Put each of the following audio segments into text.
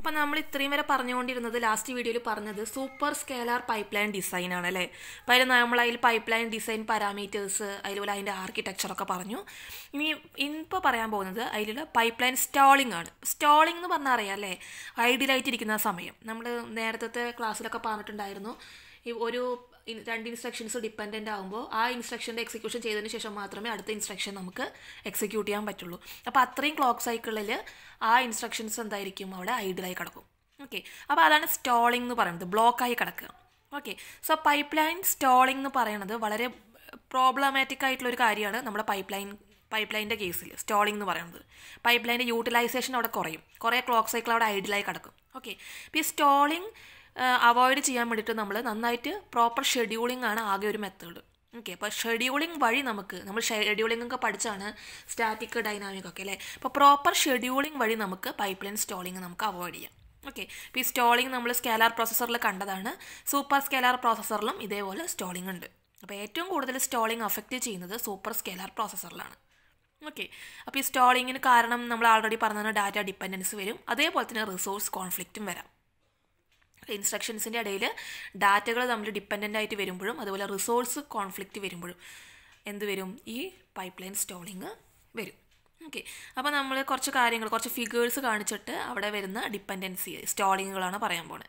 അപ്പം നമ്മൾ ഇത്രയും വരെ പറഞ്ഞുകൊണ്ടിരുന്നത് ലാസ്റ്റ് വീഡിയോയിൽ പറഞ്ഞത് super scalar pipeline design ആണ് അല്ലേ അപ്പോൾ അതിൽ നമ്മൾ അതിൽ പൈപ്പ് ലൈൻ ഡിസൈൻ പാരാമീറ്റേഴ്സ് അതിലുള്ള അതിൻ്റെ ആർക്കിടെക്ചറൊക്കെ പറഞ്ഞു ഇനി ഇപ്പോൾ പറയാൻ പോകുന്നത് അതിലുള്ള പൈപ്പ് ലൈൻ സ്റ്റോളിംഗ് ആണ് സ്റ്റോളിംഗ് എന്ന് പറഞ്ഞാൽ അറിയാം അല്ലേ ഐഡിയലായിട്ടിരിക്കുന്ന സമയം നമ്മൾ നേരത്തെ ക്ലാസ്സിലൊക്കെ പറഞ്ഞിട്ടുണ്ടായിരുന്നു ഈ ഒരു ഇൻ- രണ്ട് ഇൻസ്ട്രക്ഷൻസ് ഡിപ്പെൻഡൻ്റ് ആകുമ്പോൾ ആ ഇൻസ്ട്രക്ഷൻ്റെ എക്സിക്യൂഷൻ ചെയ്തതിന് ശേഷം മാത്രമേ അടുത്ത ഇൻസ്ട്രക്ഷൻ നമുക്ക് എക്സിക്യൂട്ട് ചെയ്യാൻ പറ്റുള്ളൂ അപ്പോൾ അത്രയും ക്ലോക്ക് സൈക്കിളിൽ ആ ഇൻസ്ട്രക്ഷൻസ് എന്തായിരിക്കും അവിടെ ഐഡിയലായി കിടക്കും ഓക്കെ അപ്പോൾ അതാണ് സ്റ്റോളിംഗ് എന്ന് പറയുന്നത് ബ്ലോക്കായി കിടക്കുക okay so pipeline stalling എന്ന് പറയുന്നത് വളരെ പ്രോബ്ലമാറ്റിക് ആയിട്ടുള്ള ഒരു കാര്യമാണ് നമ്മുടെ പൈപ്പ് ലൈൻ പൈപ്പ് ലൈൻ്റെ കേസിൽ സ്റ്റോളിംഗ് എന്ന് പറയുന്നത് പൈപ്പ് ലൈൻ്റെ യൂട്ടിലൈസേഷൻ അവിടെ കുറയും കുറേ ക്ലോക്ക് സൈക്കിൾ അവിടെ ഐഡിയലായി കിടക്കും ഓക്കെ ഇപ്പോൾ ഈ സ്റ്റോളിംഗ് അവോയ്ഡ് ചെയ്യാൻ വേണ്ടിയിട്ട് നമ്മൾ നന്നായിട്ട് പ്രോപ്പർ ഷെഡ്യൂളിംഗ് ആണ് ആകെ ഒരു മെത്തേഡ് ഓക്കെ അപ്പോൾ ഷെഡ്യൂളിംഗ് വഴി നമുക്ക് നമ്മൾ ഷെഡ്യൂളിംഗ് ഒക്കെ പഠിച്ചാണ് സ്റ്റാറ്റിക് ഡൈനാമിക് ഒക്കെ അല്ലേ അപ്പോൾ പ്രോപ്പർ ഷെഡ്യൂളിംഗ് വഴി നമുക്ക് പൈപ്പ് ലൈൻ സ്റ്റോളിംഗ് നമുക്ക് അവോയ്ഡ് ചെയ്യാം ഓക്കെ ഇപ്പോൾ ഈ സ്റ്റോളിംഗ് നമ്മൾ സ്കേലാർ പ്രോസസ്സറിൽ കണ്ടതാണ് സൂപ്പർ സ്കേലാർ പ്രോസസ്സറിലും ഇതേപോലെ സ്റ്റോളിംഗ് ഉണ്ട് അപ്പോൾ ഏറ്റവും കൂടുതൽ സ്റ്റോളിംഗ് അഫക്റ്റ് ചെയ്യുന്നത് സൂപ്പർ സ്കേലാർ പ്രോസസ്സറിലാണ് ഓക്കെ അപ്പോൾ ഈ സ്റ്റോളിങ്ങിന് കാരണം നമ്മൾ ആൾറെഡി പറഞ്ഞ ഡാറ്റ ഡിപ്പെൻഡൻസ് വരും അതേപോലെ തന്നെ റിസോഴ്സ് കോൺഫ്ലിക്റ്റും വരാം ഇൻസ്ട്രക്ഷൻസിൻ്റെ ഇടയിൽ ഡാറ്റകൾ തമ്മിൽ ഡിപ്പെൻഡൻ്റ് ആയിട്ട് വരുമ്പോഴും അതുപോലെ റിസോഴ്സ് കോൺഫ്ലിക്റ്റ് വരുമ്പോഴും എന്ത് വരും ഈ പൈപ്പ് ലൈൻ സ്റ്റോളിങ് വരും ഓക്കെ അപ്പോൾ നമ്മൾ കുറച്ച് കാര്യങ്ങൾ കുറച്ച് ഫിഗേഴ്സ് കാണിച്ചിട്ട് അവിടെ വരുന്ന ഡിപ്പെൻഡൻസി സ്റ്റോളിങ്ങുകളാണ് പറയാൻ പോണത്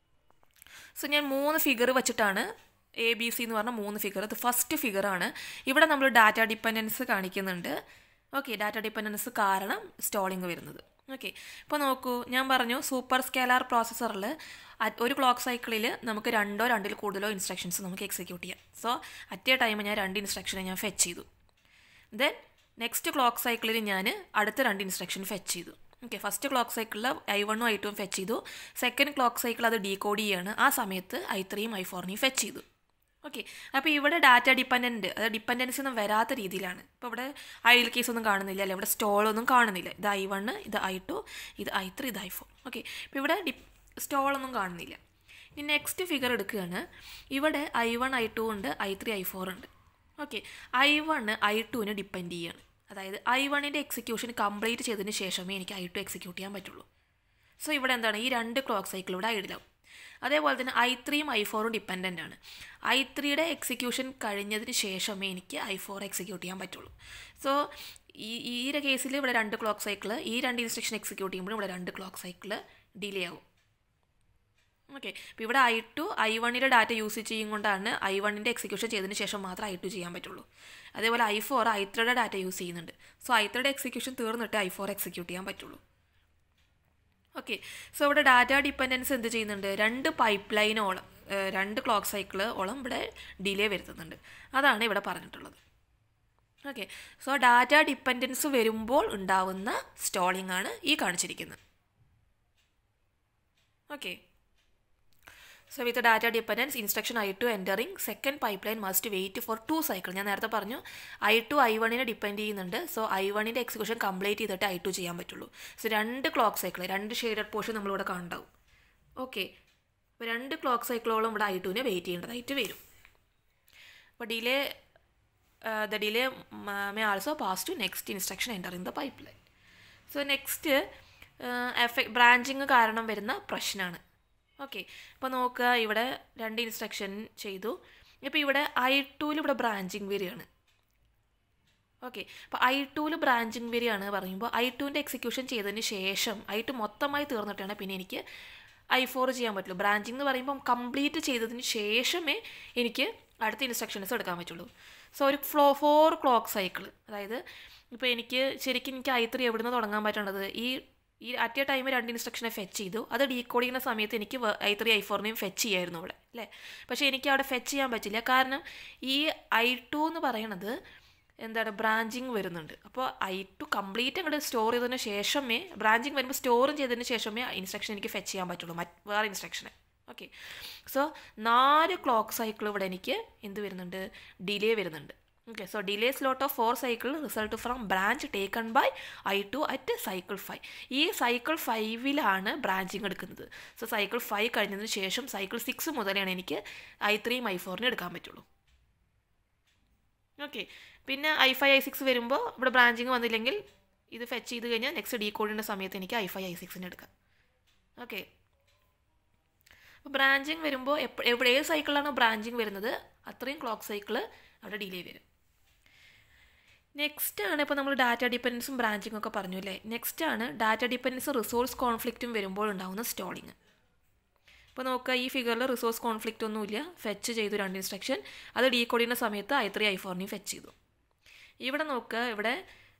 സോ ഞാൻ മൂന്ന് ഫിഗർ വെച്ചിട്ടാണ് എ ബി സി എന്ന് പറഞ്ഞ മൂന്ന് ഫിഗർ ഇത് ഫസ്റ്റ് ഫിഗറാണ് ഇവിടെ നമ്മൾ ഡാറ്റ ഡിപ്പെൻഡൻസ് കാണിക്കുന്നുണ്ട് ഓക്കെ ഡാറ്റ ഡിപ്പെൻഡൻസ് കാരണം സ്റ്റോളിങ് വരുന്നത് ഓക്കെ ഇപ്പോൾ നോക്കൂ ഞാൻ പറഞ്ഞു സൂപ്പർ സ്കേലാർ പ്രോസസ്സറിൽ ഒരു ക്ലോക്ക് സൈക്കിളിൽ നമുക്ക് രണ്ടോ രണ്ടിൽ കൂടുതലോ ഇൻസ്ട്രക്ഷൻസ് നമുക്ക് എക്സിക്യൂട്ട് ചെയ്യാം സോ അറ്റ് എ ടൈം ഞാൻ രണ്ട് ഇൻസ്ട്രക്ഷനെ ഞാൻ ഫെച്ച് ചെയ്തു ദെൻ നെക്സ്റ്റ് ക്ലോക്ക് സൈക്കിളിൽ ഞാൻ അടുത്ത രണ്ട് ഇൻസ്ട്രക്ഷൻ ഫെച്ച് ചെയ്തു ഓക്കെ ഫസ്റ്റ് ക്ലോക്ക് സൈക്കിളിൽ ഐ വണ്ണും ഐ ടുവും ഫെച്ച് ചെയ്തു സെക്കൻഡ് ക്ലോക്ക് സൈക്കിൾ അത് ഡീകോഡ് ചെയ്യാണ് ആ സമയത്ത് ഐ ത്രീയും ഐ ഫോറിനെയും ഫെച്ച് ചെയ്തു ഓക്കെ അപ്പോൾ ഇവിടെ ഡാറ്റ ഡിപ്പെൻഡൻറ്റ് അത് ഡിപ്പെൻഡൻസി ഒന്നും വരാത്ത രീതിയിലാണ് ഇപ്പോൾ ഇവിടെ ഐഡിയൽ കേസ് ഒന്നും കാണുന്നില്ല അല്ലെ ഇവിടെ സ്റ്റോളൊന്നും കാണുന്നില്ല ഇത് ഐ വണ്ണ് ഇത് ഐ ടു ഇത് ഐ ത്രീ ഇത് ഐ ഫോർ ഓക്കെ ഇപ്പോൾ ഇവിടെ ഡി സ്റ്റോളൊന്നും കാണുന്നില്ല ഇനി നെക്സ്റ്റ് ഫിഗർ എടുക്കുകയാണ് ഇവിടെ ഐ വൺ ഐ ടു ഉണ്ട് ഐ ത്രീ ഐ ഫോർ ഉണ്ട് ഓക്കെ ഐ വണ്ണ് ഐ ടുവിന് ഡിപ്പെൻഡ് ചെയ്യാണ് അതായത് ഐ വണ്ണിൻ്റെ എക്സിക്യൂഷൻ കംപ്ലീറ്റ് ചെയ്തതിന് ശേഷമേ എനിക്ക് ഐ ടു എക്സിക്യൂട്ട് ചെയ്യാൻ പറ്റുള്ളൂ സോ ഇവിടെ എന്താണ് ഈ രണ്ട് ക്ലോക്ക് സൈക്കിൾ ഇവിടെ ഐഡിലാവും അതേപോലെ തന്നെ ഐ ത്രീയും ഐ ഫോറും ഡിപ്പെൻഡൻ്റ് ആണ് ഐ ത്രീയുടെ എക്സിക്യൂഷൻ കഴിഞ്ഞതിന് ശേഷമേ എനിക്ക് ഐ ഫോർ എക്സിക്യൂട്ട് ചെയ്യാൻ പറ്റുള്ളൂ സോ ഈ ഈ ഒരു കേസിൽ ഇവിടെ രണ്ട് ക്ലോക്ക് സൈക്കിൾ ഈ രണ്ട് ഇൻസ്ട്രക്ഷൻ എക്സിക്യൂട്ട് ചെയ്യുമ്പോഴും ഇവിടെ രണ്ട് ക്ലോക്ക് സൈക്കിൾ ഡിലേ ആവും ഓക്കെ ഇപ്പോൾ ഇവിടെ ഐ ടു ഐ വണ്ണിൻ്റെ ഡാറ്റ യൂസ് ചെയ്യും കൊണ്ടാണ് ഐ വണ്ണിൻ്റെ എക്സിക്യൂഷൻ ചെയ്തതിന് ശേഷം മാത്രം ഐ ടു ചെയ്യാൻ പറ്റുള്ളൂ അതേപോലെ ഐ ഫോർ ഐ ത്രീയുടെ ഡാറ്റ യൂസ് ചെയ്യുന്നുണ്ട് സോ ഐ ത്രീയുടെ എക്സിക്യൂഷൻ തീർന്നിട്ട് ഐ ഫോർ എക്സിക്യൂട്ട് ചെയ്യാൻ പറ്റുള്ളൂ ഓക്കെ സോ ഇവിടെ ഡാറ്റ ഡിപ്പെൻഡൻസ് എന്ത് ചെയ്യുന്നുണ്ട് രണ്ട് പൈപ്പ് ലൈനോളം രണ്ട് ക്ലോക്ക് സൈക്കിൾ ഓളം ഇവിടെ ഡിലേ വരുത്തുന്നുണ്ട് അതാണ് ഇവിടെ പറഞ്ഞിട്ടുള്ളത് ഓക്കെ സോ ഡാറ്റ ഡിപ്പെൻഡൻസ് വരുമ്പോൾ ഉണ്ടാവുന്ന സ്റ്റോളിംഗ് ആണ് ഈ കാണിച്ചിരിക്കുന്നത് okay so with data dependence instruction I two entering second pipeline must wait for two cycle ഞാൻ നേരത്തെ പറഞ്ഞു ഐ ടു ഐ വണ്ണിനെ ഡിപ്പെൻഡ് ചെയ്യുന്നുണ്ട് സോ ഐ വണ്ണിൻ്റെ എക്സിക്യൂഷൻ കംപ്ലീറ്റ് ചെയ്തിട്ട് ഐ ടു ചെയ്യാൻ പറ്റുള്ളൂ സോ രണ്ട് ക്ലോക്ക് സൈക്കിൾ രണ്ട് ഷെയ്ഡഡ് പോർഷൻ നമ്മളിവിടെ കാണണ്ടാവും ഓക്കെ അപ്പോൾ രണ്ട് ക്ലോക്ക് സൈക്കിളോളം ഇവിടെ ഐ ടുവിനെ വെയിറ്റ് ചെയ്യേണ്ടതായിട്ട് വരും അപ്പോൾ delay the delay may also pass to next instruction enter in the pipeline so next effect branching കാരണം വരുന്ന പ്രശ്നമാണ് ഓക്കെ അപ്പോൾ നോക്കുക ഇവിടെ രണ്ട് ഇൻസ്ട്രക്ഷൻ ചെയ്തു ഇപ്പോൾ ഇവിടെ ഐ ടൂവിൽ ഇവിടെ ബ്രാഞ്ചിങ് വരികയാണ് ഓക്കെ അപ്പോൾ ഐ ടൂവിൽ ബ്രാഞ്ചിങ് വരികയാണ് പറയുമ്പോൾ ഐ ടുവിൻ്റെ എക്സിക്യൂഷൻ ചെയ്തതിന് ശേഷം ഐ ടു മൊത്തമായി തീർന്നിട്ടാണ് പിന്നെ എനിക്ക് ഐ ഫോർ ചെയ്യാൻ പറ്റുള്ളൂ ബ്രാഞ്ചിങ് എന്ന് പറയുമ്പോൾ കംപ്ലീറ്റ് ചെയ്തതിന് ശേഷമേ എനിക്ക് അടുത്ത ഇൻസ്ട്രക്ഷൻസ് എടുക്കാൻ പറ്റുള്ളൂ സോ ഒരു ഫ്ലോ ഫോർ ക്ലോക്ക് സൈക്കിൾ അതായത് ഇപ്പോൾ എനിക്ക് ശരിക്കും എനിക്ക് ഐ ത്രീ എവിടുന്ന് തുടങ്ങാൻ പറ്റേണ്ടത് ഈ ഈ അറ്റ് എ ടൈം രണ്ട് ഇൻസ്ട്രക്ഷനെ ഫെച്ച് ചെയ്തു അത് ഡീകോഡ് ചെയ്യുന്ന സമയത്ത് എനിക്ക് ഐ ത്രീ ഐ ഫോറിനെയും ഫെച്ച് ചെയ്യായിരുന്നു അവിടെ അല്ലേ പക്ഷേ എനിക്ക് അവിടെ ഫെച്ച് ചെയ്യാൻ പറ്റില്ല കാരണം ഈ ഐ ടു എന്ന് പറയണത് എന്താണ് ബ്രാഞ്ചിങ് വരുന്നുണ്ട് അപ്പോൾ ഐ ടു കംപ്ലീറ്റ് അങ്ങോട്ട് സ്റ്റോർ ചെയ്തതിന് ശേഷമേ ബ്രാഞ്ചിങ് വരുമ്പോൾ സ്റ്റോറും ചെയ്തതിന് ശേഷമേ ഇൻസ്ട്രക്ഷൻ എനിക്ക് ഫെച്ച് ചെയ്യാൻ പറ്റുള്ളൂ മറ്റ് വേറെ ഇൻസ്ട്രക്ഷനെ ഓക്കെ സോ നാല് ക്ലോക്ക് സൈക്കിൾ ഇവിടെ എനിക്ക് എന്ത് വരുന്നുണ്ട് ഡിലേ വരുന്നുണ്ട് okay so delay slot of four cycle result from branch taken by I two at cycle five ഈ സൈക്കിൾ ഫൈവിലാണ് ബ്രാഞ്ചിങ് എടുക്കുന്നത് സോ സൈക്കിൾ ഫൈവ് കഴിഞ്ഞതിന് ശേഷം സൈക്കിൾ സിക്സ് മുതലാണ് എനിക്ക് ഐ ത്രീയും ഐ ഫോറിനും എടുക്കാൻ പറ്റുള്ളൂ ഓക്കെ പിന്നെ ഐ ഫൈവ് ഐ സിക്സ് വരുമ്പോൾ ഇവിടെ ബ്രാഞ്ചിങ് വന്നില്ലെങ്കിൽ ഇത് ഫെച്ച് ചെയ്ത് കഴിഞ്ഞാൽ നെക്സ്റ്റ് ഡീ കോഡിൻ്റെ സമയത്ത് എനിക്ക് ഐ ഫൈവ് ഐ സിക്സിന് എടുക്കാം ഓക്കെ അപ്പോൾ ബ്രാഞ്ചിങ് വരുമ്പോൾ എപ്പോൾ എവിടെ ഏത് സൈക്കിളാണോ ബ്രാഞ്ചിങ് വരുന്നത് അത്രയും ക്ലോക്ക് സൈക്കിൾ അവിടെ ഡിലേ വരും നെക്സ്റ്റ് ആണ് ഇപ്പോൾ നമ്മൾ ഡാറ്റ ഡിപ്പെൻഡൻസും ബ്രാഞ്ചിങ് ഒക്കെ പറഞ്ഞു അല്ലേ നെക്സ്റ്റ് ആണ് ഡാറ്റ ഡിപ്പെൻഡൻസും റിസോഴ്സ് കോൺഫ്ലിക്റ്റും വരുമ്പോൾ ഉണ്ടാകുന്ന സ്റ്റോളിങ് ഇപ്പോൾ നോക്കുക ഈ ഫിഗറിൽ റിസോഴ്സ് കോൺഫ്ലിക്റ്റ് ഒന്നുമില്ല ഫെച്ച് ചെയ്തു രണ്ട് ഇൻസ്ട്രക്ഷൻ അത് ഡീകോഡ് ചെയ്യുന്ന സമയത്ത് ഐ ത്രീ ഐ ഫോറിനെയും ഫെച്ച് ചെയ്തു ഇവിടെ നോക്കുക ഇവിടെ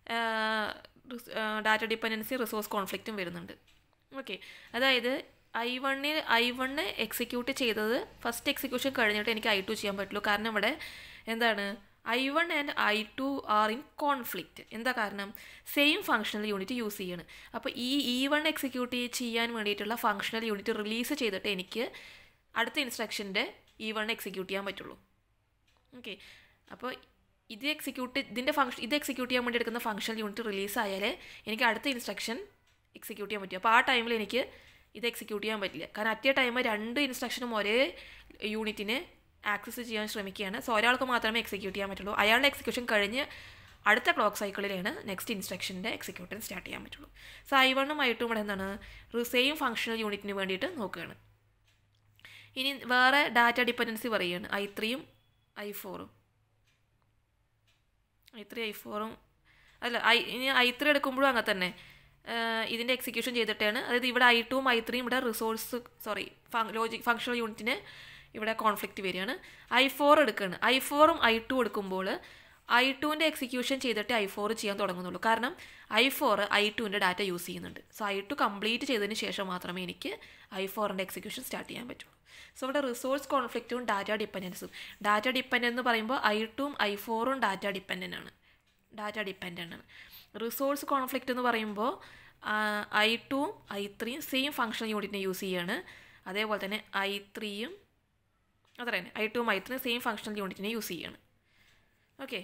ഡാറ്റ ഡിപ്പെൻഡൻസി റിസോഴ്സ് കോൺഫ്ലിക്റ്റും വരുന്നുണ്ട് ഓക്കെ അതായത് ഐ വണ്ണിൽ ഐ വണ്ണ് എക്സിക്യൂട്ട് ചെയ്തത് ഫസ്റ്റ് എക്സിക്യൂഷൻ കഴിഞ്ഞിട്ട് എനിക്ക് ഐ ടു ചെയ്യാൻ പറ്റുള്ളൂ കാരണം ഇവിടെ എന്താണ് I one and I two are in conflict എന്താ കാരണം സെയിം ഫങ്ഷണൽ യൂണിറ്റ് യൂസ് ചെയ്യാണ് അപ്പോൾ ഈ ഇ വൺ എക്സിക്യൂട്ട് ചെയ്യാൻ വേണ്ടിയിട്ടുള്ള ഫങ്ഷണൽ യൂണിറ്റ് റിലീസ് ചെയ്തിട്ട് എനിക്ക് അടുത്ത ഇൻസ്ട്രക്ഷൻ്റെ ഇ വൺ എക്സിക്യൂട്ട് ചെയ്യാൻ പറ്റുള്ളൂ ഓക്കെ അപ്പോൾ ഇത് എക്സിക്യൂട്ട് ഇതിൻ്റെ ഫംഗ്ഷൻ ഇത് എക്സിക്യൂട്ട് ചെയ്യാൻ വേണ്ടി എടുക്കുന്ന ഫങ്ഷണൽ യൂണിറ്റ് റിലീസ് ആയാൽ എനിക്ക് അടുത്ത ഇൻസ്ട്രക്ഷൻ എക്സിക്യൂട്ട് ചെയ്യാൻ പറ്റും അപ്പോൾ ആ ടൈമിൽ എനിക്ക് ഇത് എക്സിക്യൂട്ട് ചെയ്യാൻ പറ്റില്ല കാരണം അറ്റ് എ ടൈം രണ്ട് ഇൻസ്ട്രക്ഷനും ഒരേ യൂണിറ്റിനെ ആക്സസ് ചെയ്യാൻ ശ്രമിക്കുകയാണ് സോ ഒരാൾക്ക് മാത്രമേ എക്സിക്യൂട്ട് ചെയ്യാൻ പറ്റുള്ളൂ അയാളുടെ എക്സിക്യൂഷൻ കഴിഞ്ഞ് അടുത്ത ക്ലോക്ക് സൈക്കിളിലാണ് നെക്സ്റ്റ് ഇൻസ്ട്രക്ഷൻ്റെ എക്സിക്യൂഷൻ സ്റ്റാർട്ട് ചെയ്യാൻ പറ്റുള്ളൂ സോ ഐ വണ്ണും ഐ ടു ഇവിടെ എന്താണ് സെയിം ഫങ്ഷണൽ യൂണിറ്റിന് വേണ്ടിയിട്ട് നോക്കുകയാണ് ഇനി വേറെ ഡാറ്റ ഡിപ്പെൻഡൻസി പറയുകയാണ് ഐ ത്രീയും ഐ ഫോറും ഐ ത്രീ ഐ ഫോറും അല്ല ഐ ഇനി ഐ ത്രീ എടുക്കുമ്പോഴും അങ്ങനെ തന്നെ ഇതിൻ്റെ എക്സിക്യൂഷൻ ചെയ്തിട്ടാണ് അതായത് ഇവിടെ ഐ ടുവും ഐ ത്രീയും ഇവിടെ റിസോഴ്സ് സോറി ലോജിക് ഫങ്ഷണൽ യൂണിറ്റിന് ഇവിടെ കോൺഫ്ലിക്റ്റ് വരികയാണ് ഐ ഫോർ എടുക്കുകയാണ് ഐ ഫോറും ഐ ടു എടുക്കുമ്പോൾ ഐ ടുവിൻ്റെ എക്സിക്യൂഷൻ ചെയ്തിട്ട് ഐ ഫോർ ചെയ്യാൻ തുടങ്ങുന്നുള്ളൂ കാരണം ഐ ഫോർ ഐ ടുവിൻ്റെ ഡാറ്റ യൂസ് ചെയ്യുന്നുണ്ട് സോ ഐ ടു കംപ്ലീറ്റ് ചെയ്തതിന് ശേഷം മാത്രമേ എനിക്ക് ഐ ഫോറിൻ്റെ എക്സിക്യൂഷൻ സ്റ്റാർട്ട് ചെയ്യാൻ പറ്റുള്ളൂ സോ ഇവിടെ റിസോഴ്സ് കോൺഫ്ലിക്റ്റും ഡാറ്റ ഡിപ്പെൻഡൻസും ഡാറ്റ ഡിപ്പെൻഡൻ്റ് എന്ന് പറയുമ്പോൾ ഐ ടുവും ഐ ഫോറും ഡാറ്റ ഡിപ്പെൻഡൻ്റ് ആണ് ഡാറ്റ ഡിപ്പെൻഡൻ്റ് ആണ് റിസോഴ്സ് കോൺഫ്ലിക്റ്റ് എന്ന് പറയുമ്പോൾ ഐ ടുവും ഐ ത്രീയും സെയിം ഫങ്ഷണൽ യൂണിറ്റിനെ യൂസ് ചെയ്യാണ് അതേപോലെ തന്നെ ഐ ത്രീയും അത്ര തന്നെ ഐ ടുവും ഐ ത്രീയും സെയിം ഫങ്ഷണൽ യൂണിറ്റിനെ യൂസ് ചെയ്യാണ് ഓക്കെ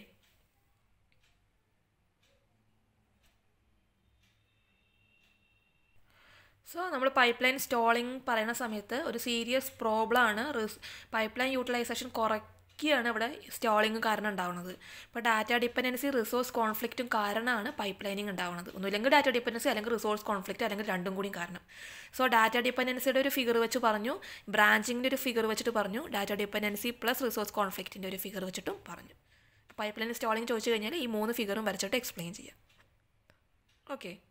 സോ നമ്മൾ പൈപ്പ് ലൈൻ സ്റ്റോളിങ് പറയുന്ന സമയത്ത് ഒരു സീരിയസ് പ്രോബ്ലം ആണ് പൈപ്പ് ലൈൻ യൂട്ടിലൈസേഷൻ കുറയ്ക്കുകയാണ് ഇവിടെ സ്റ്റോളിങ് കാരണം ഉണ്ടാവുന്നത് ഇപ്പോൾ ഡാറ്റ ഡിപ്പെൻഡൻസി റിസോഴ്സ് കോൺഫ്ലിക്റ്റും കാരണമാണ് പൈപ്പ് ലൈനിങ് ഉണ്ടാവുന്നത് ഒന്നുമില്ലെങ്കിൽ ഡാറ്റ ഡിപ്പെൻഡൻസി അല്ലെങ്കിൽ റിസോഴ്സ് കോൺഫ്ലിക്റ്റ് അല്ലെങ്കിൽ രണ്ടും കൂടി കാരണം സോ ഡാറ്റ ഡിപ്പെൻഡൻസിയുടെ ഒരു ഫിഗർ വെച്ച് പറഞ്ഞു ബ്രാഞ്ചിങ്ങിൻ്റെ ഒരു ഫിഗർ വെച്ചിട്ട് പറഞ്ഞു ഡാറ്റ ഡിപ്പെൻഡൻസി പ്ലസ് റിസോഴ്സ് കോൺഫ്ലിക്റ്റിൻ്റെ ഒരു ഫിഗർ വെച്ചിട്ടും പറഞ്ഞു പൈപ്പ് ലൈൻ സ്റ്റോളിങ് ചോദിച്ചു കഴിഞ്ഞാൽ ഈ മൂന്ന് ഫിഗറും വരച്ചിട്ട് എക്സ്പ്ലെയിൻ ചെയ്യാം ഓക്കെ